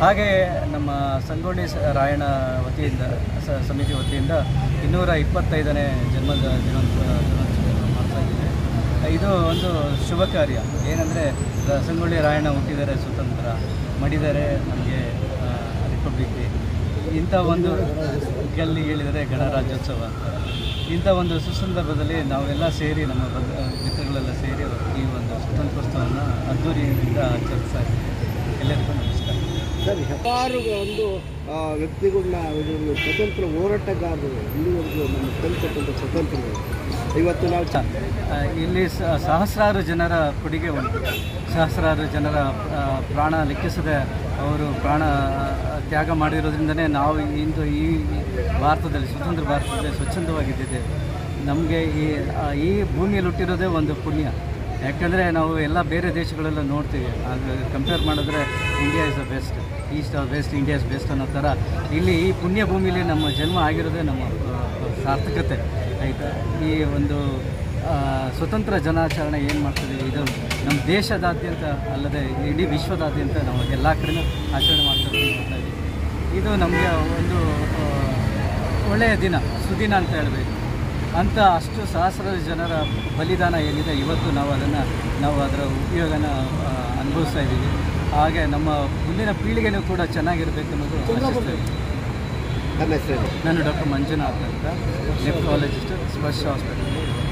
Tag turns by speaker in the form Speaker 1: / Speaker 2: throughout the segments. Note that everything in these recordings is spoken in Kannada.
Speaker 1: ಹಾಗೆ ನಮ್ಮ ಸಂಗೊಳ್ಳಿ ಸ- ರಾಯಣ್ಣ ವತಿಯಿಂದ ಸ- ಸಮಿತಿ ವತಿಯಿಂದ ಇನ್ನೂರ ಇಪ್ಪತ್ತೈದನೇ ಜನ್ಮದ ದಿನೋತ್ಸವ ದಿನೋತ್ಸವ ಮಾಡ್ತಾ ಇದ್ದೀವಿ ಇದು ಒಂದು ಶುಭ ಕಾರ್ಯ ಏನಂದರೆ ಸಂಗೊಳ್ಳಿ ರಾಯಣ್ಣ ಹುಟ್ಟಿದರೆ ಸ್ವತಂತ್ರ ಮಡಿದರೆ ನಮಗೆ ರಿಪಬ್ಲಿಕ್ ಇಂಥ ಒಂದು ಗಲ್ಲಿ ಹೇಳಿದರೆ ಗಣರಾಜ್ಯೋತ್ಸವ ಅಂತ ಇಂಥ ಒಂದು ಸುಸಂದರ್ಭದಲ್ಲಿ ನಾವೆಲ್ಲ ಸೇರಿ ನಮ್ಮ ಬದ್ ಮಿತ್ರಗಳೆಲ್ಲ ಸೇರಿ ಈ ಒಂದು ಸ್ವತಂತ್ರೋತ್ಸವವನ್ನು ಅದ್ದೂರಿಯಿಂದ ಆಚರಿಸ್ತಾ ಇದ್ದೀವಿ ಎಲ್ಲರಿಗೂ ನಮಸ್ಕಾರ
Speaker 2: ಸರ್ ಹಲವಾರು ಒಂದು ಆ, ವ್ಯಕ್ತಿಗಳನ್ನ ಇವರು ಸ್ವತಂತ್ರ ಹೋರಾಟಗಾರರು ಇಲ್ಲಿವರೆಗೂ ನಮ್ಮ ಕಲ್ಪಟ್ಟಂಥ ಸ್ವತಂತ್ರಗಳು ಇವತ್ತು ನಾವು ಚ
Speaker 1: ಆ, ಇಲ್ಲಿ ಸ- ಸಹಸ್ರಾರು ಜನರ ಕೊಡುಗೆ ಉಂಟು ಸಹಸ್ರಾರು ಜನರ ಆ, ಪ್ರಾಣ ಲೆಕ್ಕಿಸದೆ ಅವರು ಪ್ರಾಣ ಆ, ತ್ಯಾಗ ಮಾಡಿರೋದ್ರಿಂದನೇ ನಾವು ಇಂದು ಈ ಭಾರತದಲ್ಲಿ ಸ್ವತಂತ್ರ ಭಾರತದಲ್ಲಿ ಸ್ವಚ್ಛಂದವಾಗಿದ್ದೇವೆ ನಮಗೆ ಈ ಆ, ಈ ಭೂಮಿಯಲ್ಲಿ ಹುಟ್ಟಿರೋದೇ ಒಂದು ಪುಣ್ಯ ಯಾಕಂದರೆ ನಾವು ಎಲ್ಲ ಬೇರೆ ದೇಶಗಳೆಲ್ಲ ನೋಡ್ತೀವಿ ಅದು ಕಂಪೇರ್ ಮಾಡಿದ್ರೆ India is the best east or best India is best ಅನ್ನೋ ಥರ ಇಲ್ಲಿ ಈ ಪುಣ್ಯ ಭೂಮಿಲಿ ನಮ್ಮ ಜನ್ಮ ಆಗಿರೋದೇ ನಮ್ಮ ಆ, ಸಾರ್ಥಕತೆ ಆಯಿತಾ ಈ ಒಂದು ಆ, ಸ್ವತಂತ್ರ ಜನಾಚರಣೆ ಏನು ಮಾಡ್ತಿದ್ದೀವಿ ಇದು ನಮ್ಮ ದೇಶದಾದ್ಯಂತ ಅಲ್ಲದೆ ಇಡೀ ವಿಶ್ವದಾದ್ಯಂತ ನಾವು ಎಲ್ಲ ಕಡೆನೂ ಆಚರಣೆ ಮಾಡ್ತಾ ಇದ್ದೀವಿ ಇದು ನಮಗೆ ಒಂದು ಆ, ಒಳ್ಳೆಯ ದಿನ ಸುದಿನ ಅಂತ ಹೇಳಬೇಕು ಅಂತ ಅಷ್ಟು ಸಹಸ್ರಾರು ಜನರ ಬಲಿದಾನ ಏನಿದೆ ಇವತ್ತು ನಾವು ಅದನ್ನು ನಾವು ಅದರ ಉಪಯೋಗನ ಆ, ಅನುಭವಿಸ್ತಾ ಇದ್ದೀವಿ ಹಾಗೆ ನಮ್ಮ ಮುಂದಿನ ಪೀಳಿಗೆನೂ ಕೂಡ ಚೆನ್ನಾಗಿರಬೇಕು ಅನ್ನೋದು ಆಶಿಸ್ತಾ ಇದ್ದೀನಿ.
Speaker 2: ನಮ್ಮ ಹೆಸರು
Speaker 1: ನಾನು ಡಾಕ್ಟರ್ ಮಂಜುನಾಥ್ ಅಂತ ನೆಫ್ರಾಲಜಿಸ್ಟ್ ಸ್ಪರ್ಶ ಹಾಸ್ಪಿಟಲ್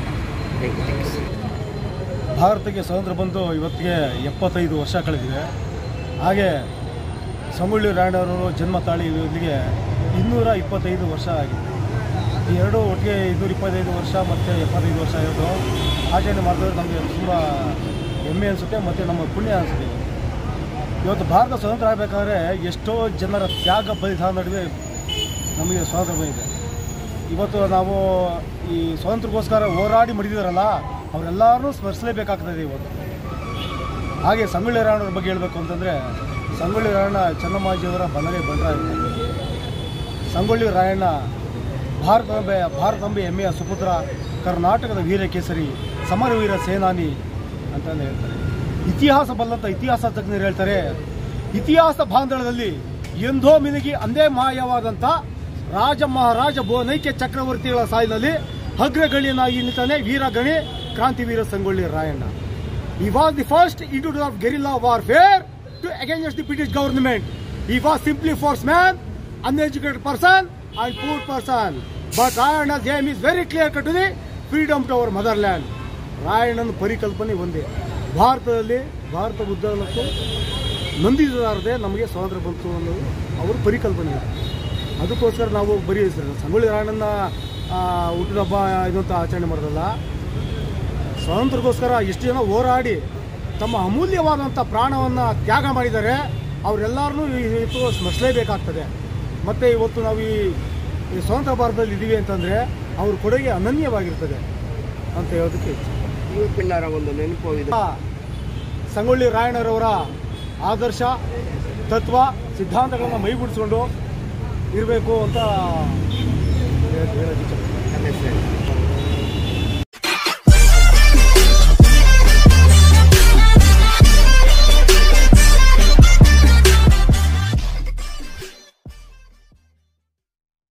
Speaker 3: ಭಾರತಕ್ಕೆ ಸ್ವಾತಂತ್ರ್ಯ ಬಂದು ಇವತ್ತಿಗೆ ಎಪ್ಪತ್ತೈದು ವರ್ಷ ಕಳೆದಿದೆ ಹಾಗೆ ಸಂಗೊಳ್ಳಿ ರಾಯಣ್ಣವರು ಜನ್ಮ ತಾಳಿ ಇಲ್ಲಿಗೆ ಇನ್ನೂರ ಇಪ್ಪತ್ತೈದು ವರ್ಷ ಆಗಿದೆ ಈ ಎರಡು ಒಟ್ಟಿಗೆ ಇನ್ನೂರ ಇಪ್ಪತ್ತೈದು ವರ್ಷ ಮತ್ತು ಎಪ್ಪತ್ತೈದು ವರ್ಷ ಇರೋದು ಆಚರಣೆ ಮಾಡಿದ್ರೆ ನಮಗೆ ತುಂಬ ಹೆಮ್ಮೆ ಅನಿಸುತ್ತೆ ಮತ್ತು ನಮ್ಮ ಪುಣ್ಯ ಅನಿಸುತ್ತೆ ಇವತ್ತು ಭಾರತ ಸ್ವತಂತ್ರ ಆಗಬೇಕಾದ್ರೆ ಎಷ್ಟೋ ಜನರ ತ್ಯಾಗ ಬಲಿದಾನ ನಡುವೆ ನಮಗೆ ಸ್ವಾತಂತ್ರ್ಯ ಬಂದಿದೆ ಇವತ್ತು ನಾವು ಈ ಸ್ವಾತಂತ್ರ್ಯಕ್ಕೋಸ್ಕರ ಹೋರಾಡಿ ಮಡಿದಿದಾರಲ್ಲ ಅವರೆಲ್ಲರೂ ಸ್ಮರಿಸಲೇಬೇಕಾಗ್ತದೆ ಇವತ್ತು ಹಾಗೆ ಸಂಗೊಳ್ಳಿ ರಾಯಣ್ಣವ್ರ ಬಗ್ಗೆ ಹೇಳಬೇಕು ಅಂತಂದರೆ ಸಂಗೊಳ್ಳಿ ರಾಯಣ್ಣ ಚೆನ್ನಮ್ಮಾಜಿಯವರ ಬನ್ನರೆ ಬಂಡರಾಯ ಸಂಗೊಳ್ಳಿ ರಾಯಣ್ಣ ಭಾರತಾಂಬೆ ಭಾರತಾಂಬೆ ಹೆಮ್ಮೆಯ ಸುಪುತ್ರ ಕರ್ನಾಟಕದ ವೀರ ಕೇಸರಿ ಸಮರವೀರ ಸೇನಾನಿ ಅಂತಂದು ಹೇಳ್ತಾರೆ ಇತಿಹಾಸ ಬಲ್ಲಂತ ಇತಿಹಾಸ ತಜ್ಞರು ಹೇಳ್ತಾರೆ ಇತಿಹಾಸ ಬಾಂಧಳದಲ್ಲಿ ಎಂದೋ ಮಿನುಗಿ ಅಂದೇ ಮಾಯವಾದಂಥ ರಾಜ ಮಹಾರಾಜ ಬೋನೈಕ್ಯ ಚಕ್ರವರ್ತಿಗಳ ಸಾಲಿನಲ್ಲಿ ಅಗ್ರಗಣ್ಯನಾಗಿ ನಿಂತಾನೆ ವೀರಗಣಿ ಕ್ರಾಂತಿವೀರ Sangolli Rayanna He was the first introducer of guerrilla warfare to against the British government. He was simply force man, uneducated person and poor person. But Rayana's aim is very clear cut to the freedom to our motherland. ರಾಯಣ್ಣನ ಪರಿಕಲ್ಪನೆ ಒಂದೇ ಭಾರತದಲ್ಲಿ ಭಾರತ ಉದ್ದಗಲಕ್ಕೂ ನೊಂದಿಸಲಾರದೆ ನಮಗೆ ಸ್ವಾತಂತ್ರ್ಯ ಬಂತು ಅನ್ನೋದು ಅವ್ರ ಪರಿಕಲ್ಪನೆ ಇದೆ ಅದಕ್ಕೋಸ್ಕರ ನಾವು ಬರೀ ಸಂಗೊಳ್ಳಿ ರಾಯಣ್ಣನ ಆ, ಹುಟ್ಟಿದಬ್ಬ ಇದು ಅಂತ ಆಚರಣೆ ಮಾಡೋದಲ್ಲ ಸ್ವಾತಂತ್ರ್ಯಕ್ಕೋಸ್ಕರ ಎಷ್ಟು ಜನ ಹೋರಾಡಿ ತಮ್ಮ ಅಮೂಲ್ಯವಾದಂಥ ಪ್ರಾಣವನ್ನು ತ್ಯಾಗ ಮಾಡಿದ್ದಾರೆ ಅವರೆಲ್ಲರನ್ನೂ ಇವತ್ತು ಸ್ಮರಿಸಲೇಬೇಕಾಗ್ತದೆ ಮತ್ತು ಇವತ್ತು ನಾವು ಈ ಈ ಸ್ವತಂತ್ರ ಭಾರತದಲ್ಲಿ ಇದ್ದೀವಿ ಅಂತಂದರೆ ಅವ್ರ ಕೊಡುಗೆ ಅನನ್ಯವಾಗಿರ್ತದೆ ಅಂತ ಹೇಳೋದಕ್ಕೆ ಇಚ್ಛೆ
Speaker 2: ಯುವಕರ ಒಂದು ನೆನಪು ಇದೆ
Speaker 3: ಸಂಗೊಳ್ಳಿ ರಾಯಣ್ಣರವರ ಆದರ್ಶ ತತ್ವ ಸಿದ್ಧಾಂತಗಳನ್ನು ಮೈಗೂಡಿಸ್ಕೊಂಡು ಇರಬೇಕು ಅಂತ ಹೇಳೋದಕ್ಕೆ ಇಚ್ಛೆ
Speaker 2: ನಮ್ಮ ಹೆಸರು